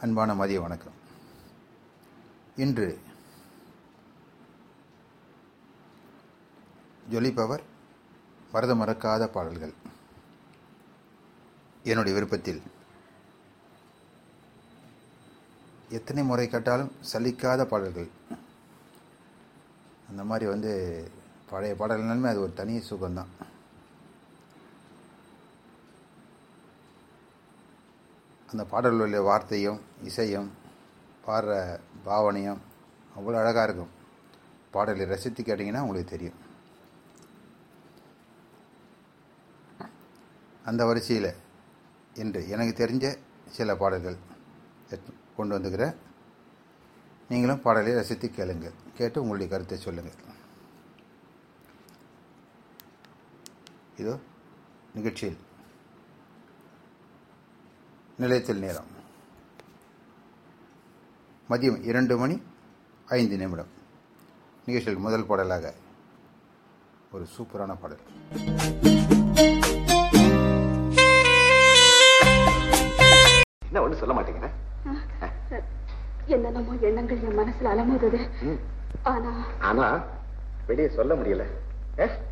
அன்பான மதிய வணக்கம் இன்று ஜொலிப்பவர் மறத மறக்காத பாடல்கள் என்னுடைய விருப்பத்தில் எத்தனை முறை கேட்டாலும் சலிக்காத பாடல்கள் அந்த மாதிரி வந்து பழைய பாடல்கள்னாலுமே அது ஒரு தனி சுகம்தான் அந்த பாடலுடைய வார்த்தையும் இசையும் பாடுற பாவனையும் அவ்வளோ அழகாக இருக்கும் பாடலை ரசித்து கேட்டிங்கன்னா உங்களுக்கு தெரியும் அந்த வரிசையில் இன்று எனக்கு தெரிஞ்ச சில பாடல்கள் எத்- கொண்டு வந்துக்கிறேன் நீங்களும் பாடலை ரசித்து கேளுங்கள் கேட்டு உங்களுடைய கருத்தை சொல்லுங்கள் இதோ நிகழ்ச்சியில் நிலையத்தில் நேரம் மதியம் இரண்டு மணி ஐந்து நிமிடம் நிகழ்ச்சியில் முதல் பாடலாக ஒரு சூப்பரான பாடல் என்ன ஒண்ணு சொல்ல மாட்டேங்கிற என்னென்னமோ எண்ணங்கள் என் மனசுல அலமோதுது ம். ஆனா ஆனா வெளியே சொல்ல முடியல ஏ?